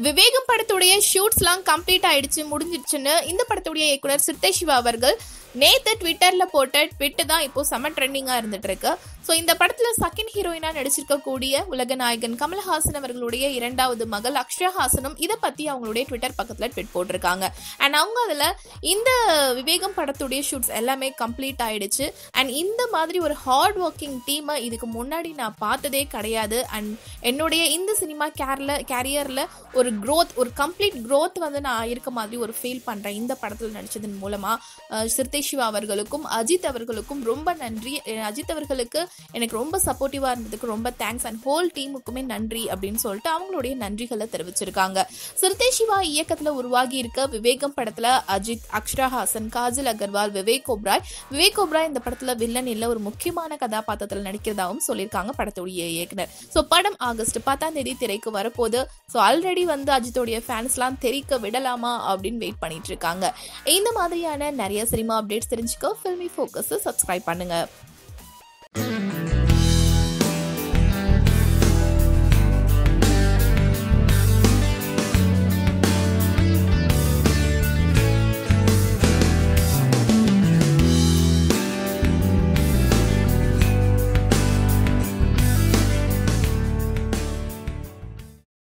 விவேகம் படத்துடைய ஷூட்ஸ்லாம் கம்ப்ளீட் ஆயிடுச்சு முடிஞ்சிடுச்சுன்னு இந்த படத்துடைய இயக்குனர் சித்தை சிவா அவர்கள் நேத்து ட்விட்டர்ல போட்ட ட்விட்டு தான் இப்போ செம ட்ரெண்டிங்கா இருந்துட்டு இருக்கு ஸோ இந்த படத்துல செகண்ட் ஹீரோயினா நடிச்சிருக்கக்கூடிய உலக நாயகன் கமல்ஹாசன் அவர்களுடைய இரண்டாவது மகள் அக்ஷயா ஹாசனும் இதை பத்தி அவங்களுடைய ட்விட்டர் பக்கத்துல ட்விட் போட்டிருக்காங்க அண்ட் அவங்க அதுல இந்த விவேகம் படத்துடைய ஷூட்ஸ் எல்லாமே கம்ப்ளீட் ஆயிடுச்சு அண்ட் இந்த மாதிரி ஒரு ஹார்ட் ஒர்க்கிங் டீமை இதுக்கு முன்னாடி நான் பார்த்ததே கிடையாது அண்ட் என்னுடைய இந்த சினிமா கேர்ல கேரியர்ல ஒரு growth ஒரு கம்ப்ளீட் growth வந்து நான் இருக்க மாதிரி ஒரு ஃபீல் பண்றேன் இந்த படத்தில் நடிச்சதன் மூலமா அஹ், சிறுத்தை சிவா அவர்களுக்கும் அஜித் அவர்களுக்கும் ரொம்ப நன்றி அஹ், அஜித் அவர்களுக்கு எனக்கு ரொம்ப சப்போர்ட்டிவா இருந்ததுக்கு ரொம்ப தேங்க்ஸ் அண்ட் ஹோல் டீமுக்குமே நன்றி அப்படின்னு சொல்லிட்டு அவங்களுடைய நன்றிகளை தெரிவிச்சிருக்காங்க சிறுத்தை சிவா இயக்கத்துல உருவாகி இருக்க விவேகம் படத்துல அஜித் அக்ஷரா ஹாசன் காஜல் அகர்வால் விவேக் ஒப்ராய் விவேக் ஒப்ராய் இந்த படத்துல வில்லன் இல்ல ஒரு முக்கியமான கதாபாத்திரத்தில் நடிக்கிறதாவும் சொல்லியிருக்காங்க படத்துடைய இயக்குனர் ஸோ படம் ஆகஸ்ட் பத்தாம் தேதி திரைக்கு வரப்போகுது ஸோ ஆல்ரெடி வந்து அஜித்தோடைய ஃபேன்ஸ்லாம் தெரிக்க விடலாமா அப்படின்னு வெயிட் பண்ணிட்டு இருக்காங்க இந்த மாதிரியான நிறைய சினிமா அப்டேட்ஸ் தெரிஞ்சுக்க ஃபில்மி ஃபோக்கஸ் சப்ஸ்கிரைப் பண்ணுங்க